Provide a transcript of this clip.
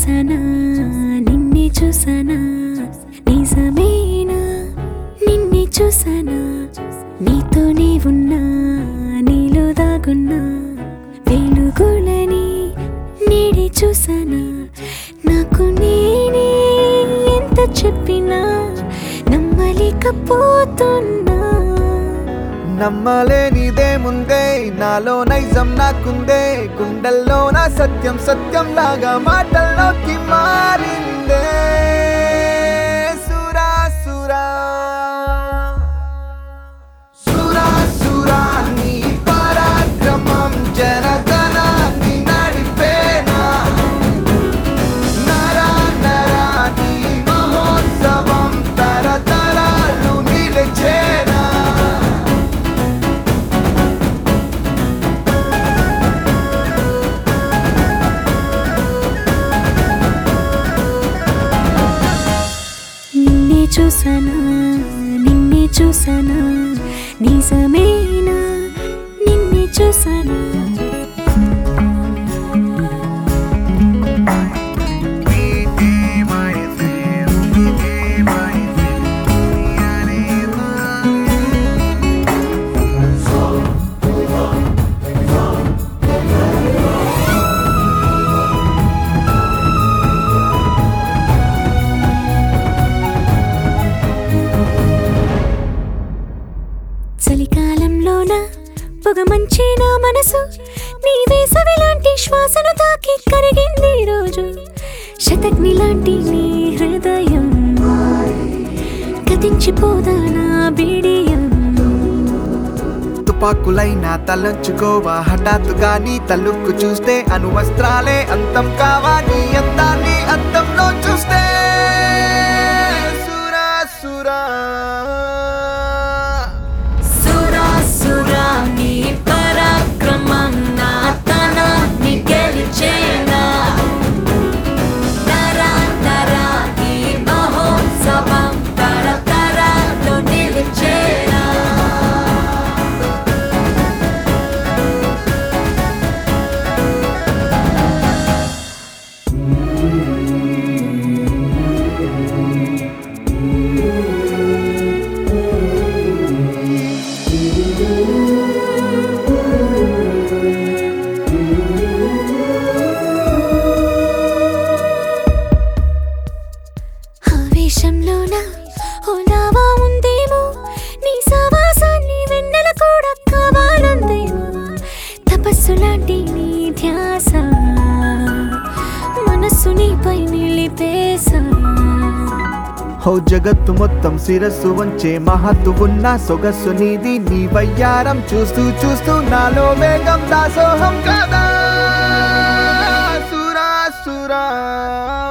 చూసానా నిన్నే చూసానా నిజమేనా నిన్నే చూసానా నీతోనే ఉన్నా నీలో దాగున్నా వెలుగులని నేడే చూసానా నాకు నేనే ఎంత చెప్పినా నమ్మలేకపోతున్నా నమ్మలేనిదేముందే నాలో నైజం నాకుందే గుండెల్లో నా సత్యం సత్యం లాగా మాటల్లోకి మారిందే సురా సురా సురా సురా నీ పరాక్రమం జనగణాన్ని నడిపేనా నరా నరా నీ మహోత్సవం తరతరాలు నిలిచేనా నిన్నే చూసానా నిన్నే చూసానా నిజమేనా నిన్నే చూసానా చలికాలంలోన పొగ మంచి నా మనసు నీ వేసవి లాంటి శ్వాసను తాకి కరిగింది ఈ రోజు శతగ్ని లాంటి నీ హృదయం కదించిపోదా నా బిడియం తుపాకులైనా తలంచుకోవా హఠాత్తుగా నీ తలుక్కు చూస్తే అనువస్త్రాలే అంతం కావా నీ అందాన్ని అంతంలో చూస్తే సురా సురా సురా సురా నీ పరాక్రమం నా తనాన్ని గెలిచేనా తరా తరా ఈ మహోత్సవం తరతరాలు నిలిచేనా ఆవేశంలోన ఓలావా ఉందేమో నీ సావాసాన్ని వెన్నెల కూడా కావాలందేమో తపస్సు లాంటి నీ ధ్యాస మనస్సు నీపై నిలిపేసా హో జగత్తు మొత్తం శిరస్సు వంచే మహత్తు ఉన్న సొగస్సు నీది నీ వయ్యారం చూస్తూ చూస్తూ నాలో వేగం దాసోహం కదా సురా సురా